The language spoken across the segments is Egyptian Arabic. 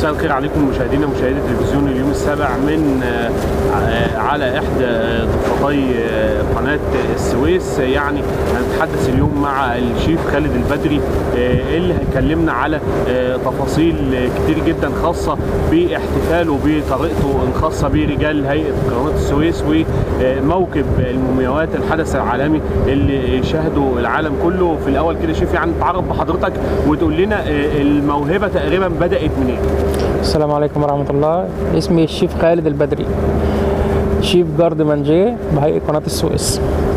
مساء الخير عليكم مشاهدينا مشاهدي تلفزيون اليوم السابع من آه، آه، على احدى آه، ضفتي آه، قناه السويس يعني هنتحدث اليوم مع الشيف خالد البدري آه، اللي هيكلمنا على آه، تفاصيل كتير جدا خاصه باحتفاله بطريقته الخاصه برجال هيئه قناه السويس وموكب المومياوات الحدث العالمي اللي شاهده العالم كله في الاول كده شيف يعني تعرف بحضرتك وتقول لنا آه، الموهبه تقريبا بدات منين السلام عليكم ورحمة الله اسمي الشيف خالد البدري شيف جارد مانجيه بهيئة قناة السويس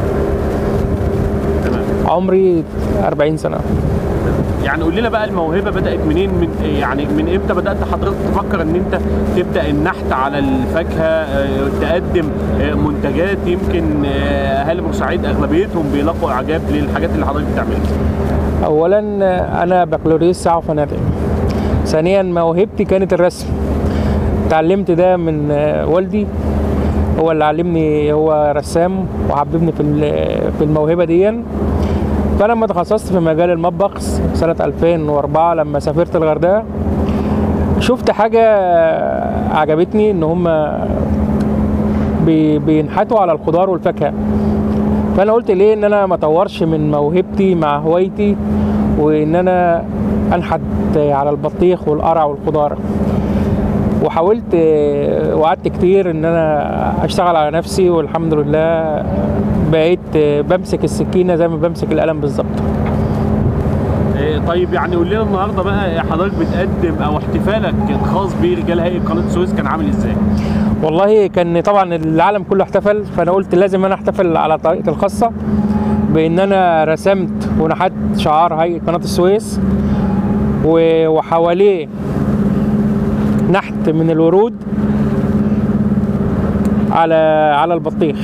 تمام عمري 40 سنة يعني قول لنا بقى الموهبه بدات منين من يعني من امتى بدات حضرتك تفكر ان انت تبدا النحت على الفاكهه آه، تقدم آه، منتجات يمكن آه، اهالي بورسعيد اغلبيتهم بيلاقوا اعجاب للحاجات اللي حضرتك بتعملها أولا أنا بكالوريوس ساعة وفنادق ثانيا موهبتي كانت الرسم اتعلمت ده من آه، والدي هو اللي علمني هو رسام وحببني في ال- في الموهبة دي فأنا لما تخصصت في مجال المطبخ سنة 2004 لما سافرت الغردقة شفت حاجة عجبتني إن هم بي- بينحتوا على الخضار والفاكهة فانا قلت ليه ان انا ما اطورش من موهبتي مع هوايتي وان انا انحت على البطيخ والقرع والخضار وحاولت آه، وقعدت كتير ان انا اشتغل على نفسي والحمد لله بقيت آه، بمسك السكينه زي ما بمسك القلم بالظبط آه، طيب يعني قول لنا النهارده بقى حضرتك بتقدم او احتفالك الخاص برجال هيئه قناه السويس كان عامل ازاي؟ والله كان طبعا العالم كله احتفل فانا قلت لازم انا احتفل على طريقتي الخاصه بان انا رسمت ونحت شعار هيئه قناه السويس و- وحواليه نحت من الورود على على البطيخ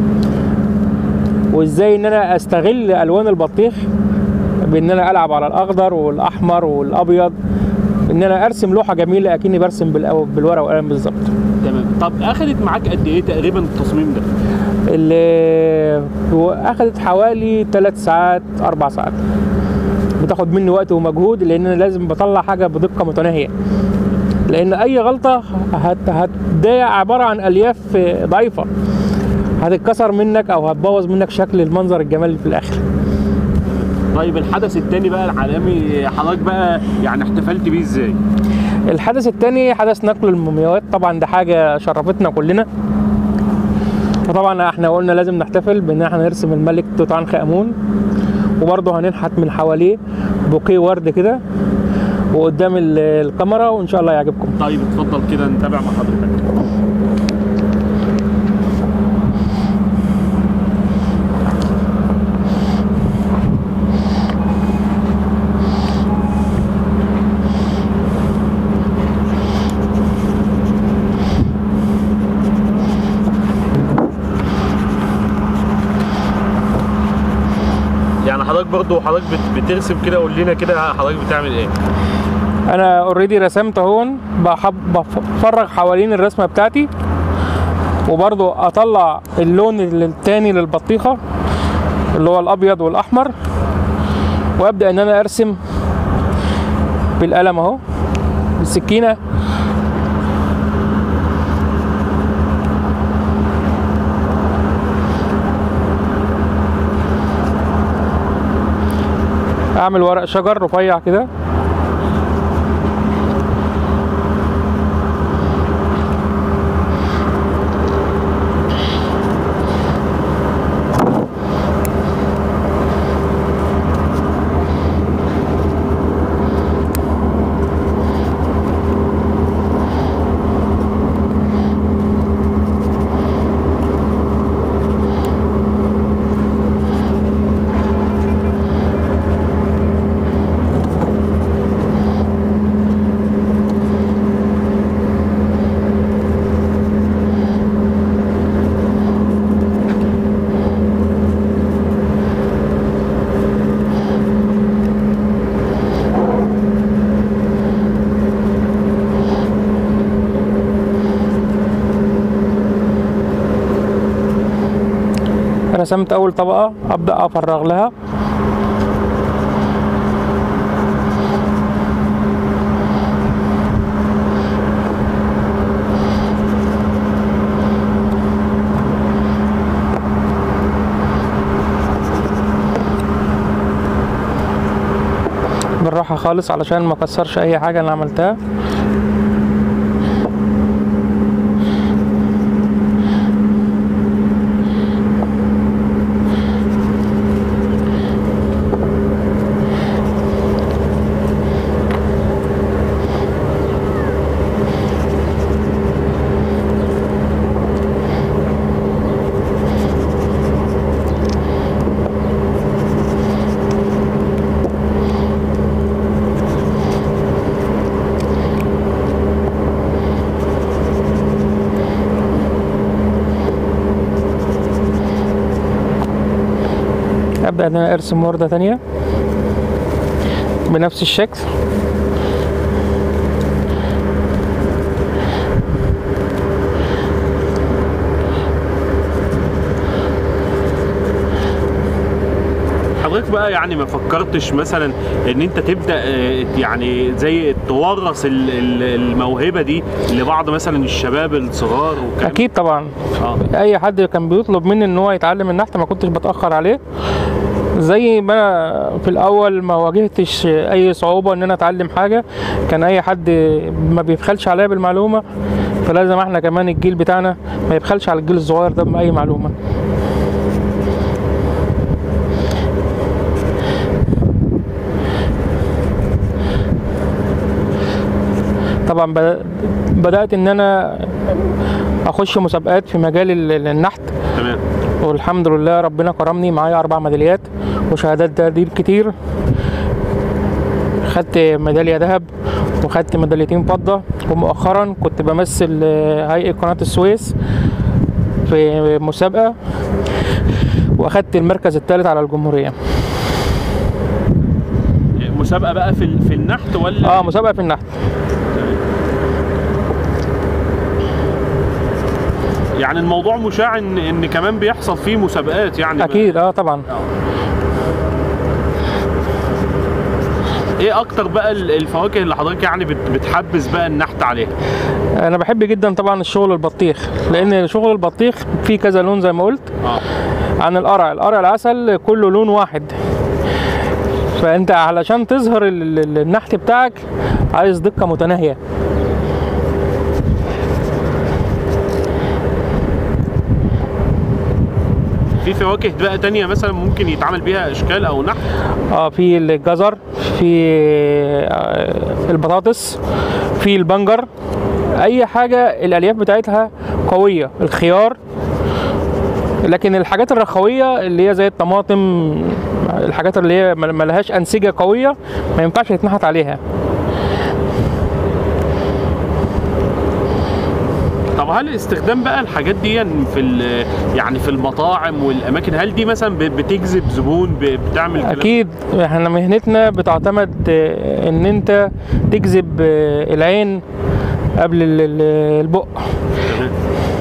وازاي ان انا استغل الوان البطيخ بان انا العب على الاخضر والاحمر والابيض ان انا ارسم لوحه جميله اكني برسم بالأو- بالورقه والقلم بالظبط تمام طب اخذت معاك قد ايه تقريبا التصميم ده؟ اللي هو اخذت حوالي ثلاث ساعات اربع ساعات بتاخد مني وقت ومجهود لان انا لازم بطلع حاجه بدقه متناهيه لان اي غلطه هت هت ده عباره عن الياف ضعيفه هتتكسر منك او هتبوظ منك شكل المنظر الجمالي في الاخر طيب الحدث الثاني بقى العالمي حضرتك بقى يعني احتفلت بيه ازاي؟ الحدث الثاني حدث نقل المومياوات طبعا ده حاجه شرفتنا كلنا وطبعا احنا قلنا لازم نحتفل بان احنا نرسم الملك توت عنخ امون وبرضه هننحت من حواليه بوكيه ورد كده وقدام ال- الكاميرا وان شاء الله يعجبكم طيب اتفضل كده نتابع مع حضرتك يعني حضرتك برضو حضرتك بت- بترسم كده قول لنا كده حضرتك بتعمل ايه؟ انا اوريدي رسمت اهون بحب بفرغ حوالين الرسمه بتاعتي وبرضه اطلع اللون التاني للبطيخه اللي هو الابيض والاحمر وابدا ان انا ارسم بالقلم اهو بالسكينه اعمل ورق شجر رفيع كده رسمت اول طبقه ابدا افرغ لها بالراحه خالص علشان ما اكسرش اي حاجه انا عملتها ابدا ان انا ارسم ورده تانية بنفس الشكل حضرتك بقى يعني ما فكرتش مثلا ان انت تبدا آه، يعني زي تورث ال- ال- الموهبه دي لبعض مثلا الشباب الصغار وكلام اكيد طبعا اه اي حد كان بيطلب مني ان هو يتعلم النحت ما كنتش بتاخر عليه زي ما أنا في الاول ما واجهتش اي صعوبه ان انا اتعلم حاجه كان اي حد ما بيبخلش عليا بالمعلومه فلازم احنا كمان الجيل بتاعنا ما يبخلش على الجيل الصغير ده باي معلومه طبعا بدأ- بدات ان انا اخش مسابقات في مجال ال- النحت تمام والحمد لله ربنا كرمني معايا اربع ميداليات وشهادات تقدير كتير خدت ميداليه ذهب وخدت ميداليتين فضه ومؤخرا كنت بمثل آه، هيئه قناه السويس في مسابقه واخدت المركز الثالث على الجمهوريه مسابقه بقى في ال- في النحت ولا اه مسابقه في النحت يعني الموضوع مشاع ان ان كمان بيحصل فيه مسابقات يعني اكيد اه طبعا ايه اكتر بقى ال- الفواكه اللي حضرتك يعني بت- بتحبذ بقى النحت عليها انا بحب جدا طبعا الشغل البطيخ لان شغل البطيخ فيه كذا لون زي ما قلت اه عن القرع القرع العسل كله لون واحد فانت علشان تظهر ال- ال- النحت بتاعك عايز دقة متناهية في فواكه بقى تانية مثلا ممكن يتعمل بيها اشكال او نحت اه في الجزر في آه، البطاطس في البنجر اي حاجة الالياف بتاعتها قوية الخيار لكن الحاجات الرخوية اللي هي زي الطماطم الحاجات اللي هي ما- ملهاش انسجة قوية ما ينفعش يتنحت عليها طب هل استخدام بقى الحاجات دي في ال- يعني في المطاعم والاماكن هل دي مثلا ب- بتجذب زبون ب- بتعمل كلام؟ اكيد احنا مهنتنا بتعتمد آه، ان انت تجذب آه، العين قبل ال- ال- البق تمام.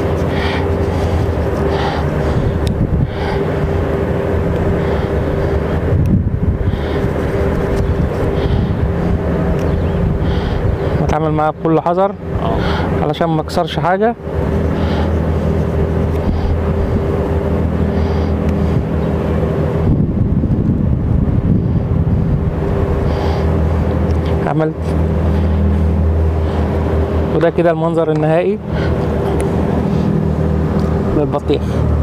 بتعامل معاها بكل حذر اه علشان ما اكسرش حاجه عملت وده كده المنظر النهائي للبطيخ